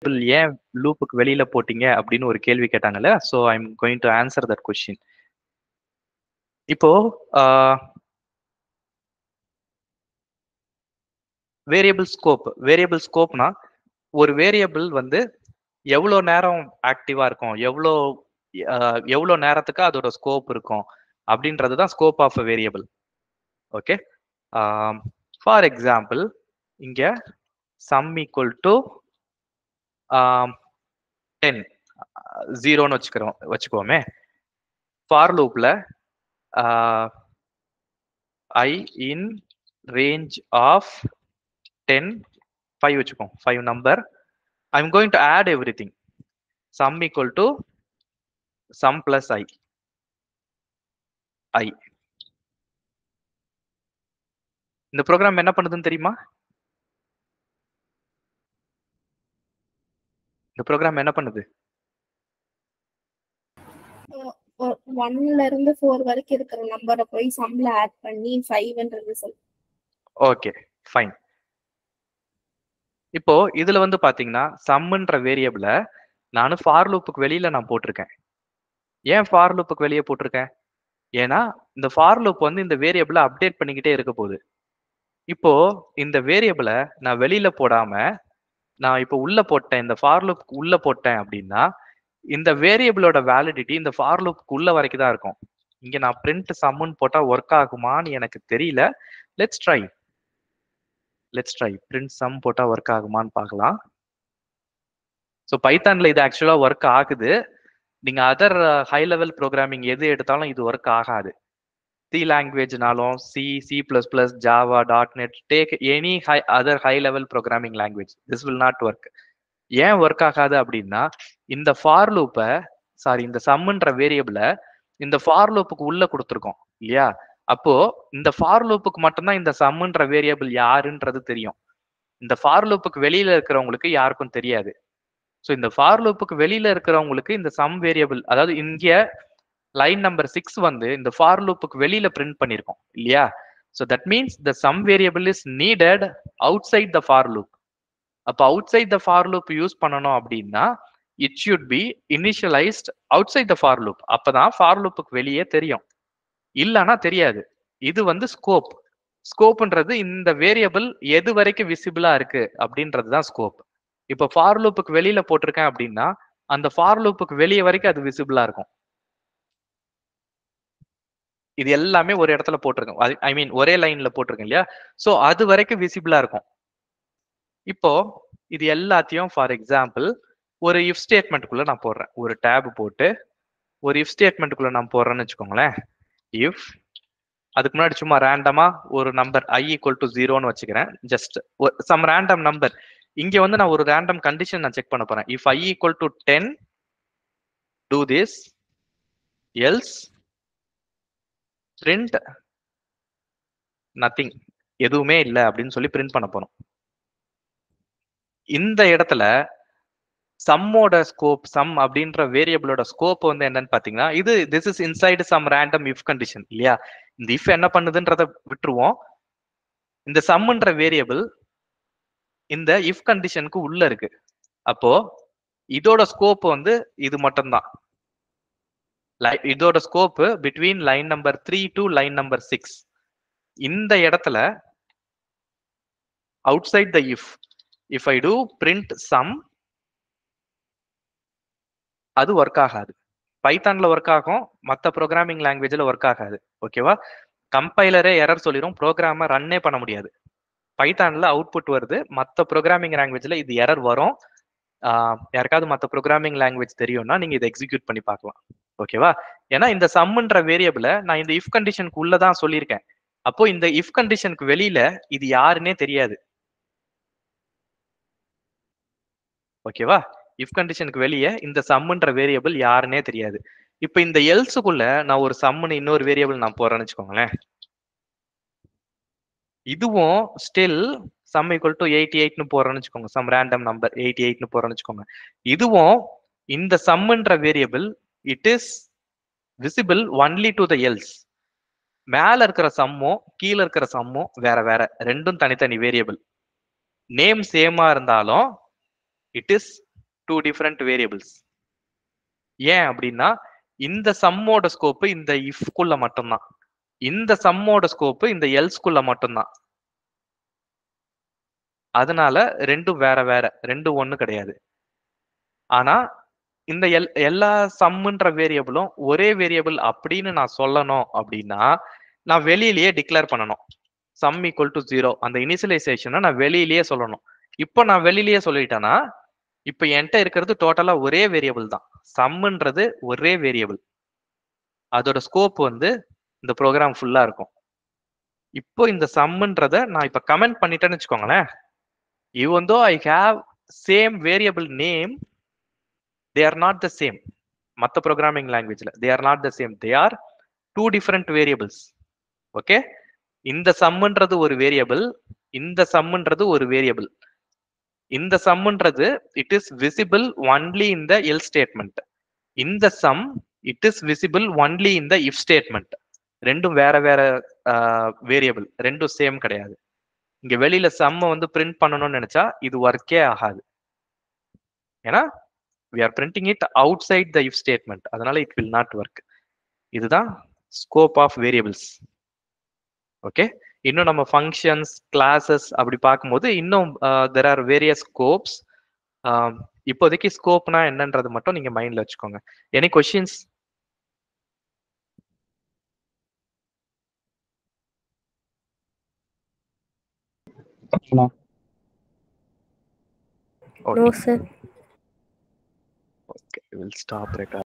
Principal ஏன் லூப்புக்கு வெளியில போட்டீங்க அப்படின்னு ஒரு கேள்வி கேட்டாங்கல்ல so I am going to answer that question இப்போ வேரியபிள் ஸ்கோப் வேரியபிள் ஸ்கோப்னா ஒரு வேரியபிள் வந்து எவ்வளோ நேரம் ஆக்டிவா இருக்கும் எவ்வளோ எவ்வளோ நேரத்துக்கு அதோட ஸ்கோப் இருக்கும் அப்படின்றது தான் scope of a variable okay for example இங்க சம் ஈக்குவல் டு டென் ஜீரோன்னு வச்சுக்கிறோம் வச்சுக்கோமே ஃபார் லூப்ல I in range of ten five வச்சுக்கோம் five number I am going to add everything sum equal to sum plus I I இந்த program என்ன பண்ணுதுன்னு தெரியுமா இந்த ப்ரோக்ராம் என்ன பண்ணுது ஒன்ல இருந்து ஃபோர் வரைக்கும் இருக்கிற நம்பரை போய் சம்ல ஆட் பண்ணி ஃபைவ்ன்ற ரிசல்ட் ஓகே ஃபைன் இப்போ இதுல வந்து பாத்தீங்கன்னா சம்ன்ற வேரியபிள நான் ஃபார் லூப்புக்கு வெளியில நான் போட்டிருக்கேன் ஏன் ஃபார் லூப்புக்கு வெளியே போட்டிருக்கேன் ஏன்னா இந்த ஃபார் லூப் வந்து இந்த வேரியபிளை அப்டேட் பண்ணிக்கிட்டே இருக்க போகுது இப்போ இந்த வேரியபிளை நான் வெளியில போடாம நான் இப்போ உள்ள போட்டேன் இந்த ஃபார் லூப்புக்கு உள்ள போட்டேன் அப்படின்னா இந்த வேரியபிளோட வேலிடிட்டி இந்த ஃபார் லூப்புக்கு உள்ள வரைக்கும் தான் இருக்கும் இங்க நான் பிரிண்ட் சம்முன்னு போட்டா ஒர்க் ஆகுமான்னு எனக்கு தெரியல let's try let's try print sum போட்டா ஒர்க் ஆகுமான்னு பார்க்கலாம் ஸோ பைத்தான்ல இது ஆக்சுவலா ஒர்க் ஆகுது நீங்க அதர் ஹை லெவல் ப்ரோக்ராமிங் எது எடுத்தாலும் இது ஒர்க் ஆகாது சி லாங்குவேஜ்னாலும் C C plus plus Java dot net take any high other high level programming language this will not work ஏன் ஒர்க் ஆகாது அப்படின்னா இந்த ஃபார் லூப்பை சாரி இந்த சம்முன்ற வேரியபிள இந்த ஃபார் லூப்புக்கு உள்ள கொடுத்துருக்கோம் இல்லையா அப்போ இந்த ஃபார் லூப்புக்கு மட்டும்தான் இந்த சம்முன்ற வேரியபிள் யாருன்றது தெரியும் இந்த ஃபார் லூப்புக்கு வெளியில இருக்கிறவங்களுக்கு யாருக்கும் தெரியாது ஸோ இந்த ஃபார் லூப்புக்கு வெளியில இருக்கிறவங்களுக்கு இந்த சம் வேரியபிள் அதாவது இங்க லைன் நம்பர் சிக்ஸ் வந்து இந்த ஃபார் லூப்புக்கு வெளியில பிரிண்ட் பண்ணிருக்கோம் இல்லையா so that means the sum variable is needed outside the for loop அப்போ outside the for loop use பண்ணணும் அப்படின்னா it should be initialised outside the for loop அப்பதான் for லூப்புக்கு வெளியே தெரியும் இல்லைன்னா தெரியாது இது வந்து ஸ்கோப் ஸ்கோப்ன்றது இந்த வேரியபிள் எது வரைக்கும் விசிபிளா இருக்கு அப்படின்றது தான் ஸ்கோப் இப்போ ஃபார் லூப்புக்கு வெளியில போட்டிருக்கேன் அப்படின்னா அந்த ஃபார் லூப்புக்கு வெளியே வரைக்கும் அது விசிபிளா இருக்கும் இது எல்லாமே ஒரு இடத்துல போட்டிருக்கேன் ஐ மீன் ஒரே லைன்ல போட்டிருக்கேன் இல்லையா ஸோ அது வரைக்கும் விசிபிளா இருக்கும் இப்போ இது எல்லாத்தையும் ஃபார் எக்ஸாம்பிள் ஒரு இஃப் ஸ்டேட்மெண்ட்டுக்குள்ள நான் போடுறேன் ஒரு டேப் போட்டு ஒரு இஃப் ஸ்டேட்மெண்ட்டுக்குள்ள நான் போடுறேன்னு வச்சுக்கோங்களேன் இஃப் அதுக்கு முன்னாடி சும்மா ரேண்டமா ஒரு நம்பர் ஐ ஈக்குவல் டு ஜீரோன்னு வச்சுக்கிறேன் ஜஸ்ட் சம் ரேண்டம் நம்பர் இங்க வந்து நான் ஒரு ரேண்டம் கண்டிஷன் நான் செக் பண்ண போறேன் if I equal to ten do this else print nothing எதுவுமே இல்லை அப்படின்னு சொல்லி பிரிண்ட் பண்ண போறோம் இந்த இடத்துல சம்மோட ஸ்கோப் சம் அப்படின்ற வேரியபிளோட ஸ்கோப் வந்து என்னன்னு பாத்தீங்கன்னா இது this is inside some random if condition இல்லையா இந்த இஃப் என்ன பண்ணுதுன்றத விட்டுருவோம் இந்த சம்ன்ற வேரியபிள் இந்த இஃப் கண்டிஷனுக்கு உள்ள இருக்கு அப்போ இதோட ஸ்கோப் வந்து இது மட்டும்தான் இதோட scope between line number three to line number six இந்த இடத்துல outside the if if I do print sum அது ஒர்க் ஆகாது பைத்தான்ல ஒர்க் ஆகும் மற்ற ப்ரோக்ராமிங் லாங்குவேஜ்ல ஒர்க் ஆகாது ஓகேவா கம்பைலரே எரர் சொல்லிடும் ப்ரோக்ராம ரன்னே பண்ண முடியாது பைத்தான்ல அவுட்புட் வருது மற்ற ப்ரோக்ராமிங் லாங்குவேஜ்ல இது எரர் வரும் யாருக்காவது மற்ற ப்ரோக்ராமிங் லாங்குவேஜ் தெரியும்னா நீங்க இதை எக்ஸிக்யூட் பண்ணி பார்க்கலாம் ஓகேவா ஏன்னா இந்த சம்ன்ற வேரியபிள நான் இந்த இஃப் கண்டிஷனுக்கு உள்ளதான் சொல்லியிருக்கேன் அப்போ இந்த இஃப் கண்டிஷனுக்கு வெளியில இது யாருன்னே தெரியாது ஓகேவா இஃப் கண்டிஷனுக்கு வெளியே இந்த சம்முன்ற வேரியபிள் யாருன்னே தெரியாது இப்போ இந்த எல்ஸுக்குள்ள நான் ஒரு சம்முன்னு இன்னொரு வேரியபிள் நான் போறேன்னு வச்சுக்கோங்களேன் இதுவும் still sum equal to eighty எயிட்னு போறேன்னு வச்சுக்கோங்க சம் ரேண்டம் நம்பர் எயிட்டி எயிட்னு போறேன்னு வச்சுக்கோங்க இதுவும் இந்த சம்முன்ற variable it is visible only to the else மேல இருக்கிற சம்மும் கீழே இருக்கிற சம்மும் வேற வேற ரெண்டும் தனித்தனி வேரியபிள் நேம் சேமா இருந்தாலும் it is two different variables ஏன் அப்படின்னா இந்த சம்மோட ஸ்கோப்பு இந்த இஃப்குள்ள மட்டும்தான் இந்த சம்மோட ஸ்கோப்பு இந்த எல்ஸ்குள்ள மட்டும்தான் அதனால ரெண்டும் வேற வேற ரெண்டும் ஒண்ணு கிடையாது ஆனா இந்த எல் எல்லா சம்முன்ற வேரியபிளும் ஒரே வேரியபிள் அப்படின்னு நான் சொல்லணும் அப்படின்னா நான் வெளியிலேயே டிக்ளேர் பண்ணணும் சம் ஈக்குவல் டு ஜீரோ அந்த இனிஷியலைசேஷனை நான் வெளியிலேயே சொல்லணும் இப்போ நான் வெளியிலேயே சொல்லிட்டேன்னா இப்போ என்கிட்ட இருக்கிறது டோட்டலா ஒரே வேரியபிள் தான் சம்முன்றது ஒரே வேரியபிள் அதோட ஸ்கோப் வந்து இந்த ப்ரோக்ராம் ஃபுல்லா இருக்கும் இப்போ இந்த சம்முன்றத நான் இப்ப கமெண்ட் பண்ணிட்டேன்னு வச்சுக்கோங்களேன் even though I have same variable name, they are not the same. மத்த ப்ரோக்ராமிங் லாங்குவேஜ்ல they are not the same. They are two different variables. Okay இந்த சம்முன்றது ஒரு வேரியபிள் இந்த சம்முன்றது ஒரு வேரியபிள் இந்த சம்முன்றது it is visible only in the else statement இந்த sum it is visible only in the if statement ரெண்டும் வேற வேற வேரியபிள் ரெண்டும் சேம் கிடையாது இங்க வெளியில சம்ம வந்து பிரிண்ட் பண்ணணும்னு நினைச்சா இது ஒர்க்கே ஆகாது ஏன்னா we are printing it outside the if statement அதனால இட் வில் நாட் ஒர்க் இதுதான் ஸ்கோப் ஆஃப் வேரியபிள்ஸ் ஓகே இன்னும் நம்ம ஃபங்க்ஷன்ஸ் கிளாஸஸ் அப்படி பார்க்கும்போது இன்னும் தெர் ஆர் வேரியஸ் ஸ்கோப்ஸ் இப்போதைக்கு ஸ்கோப்னா என்னன்றது மட்டும் நீங்க மைண்ட்ல வச்சுக்கோங்க any questions No, sir. Okay, we'll stop recording.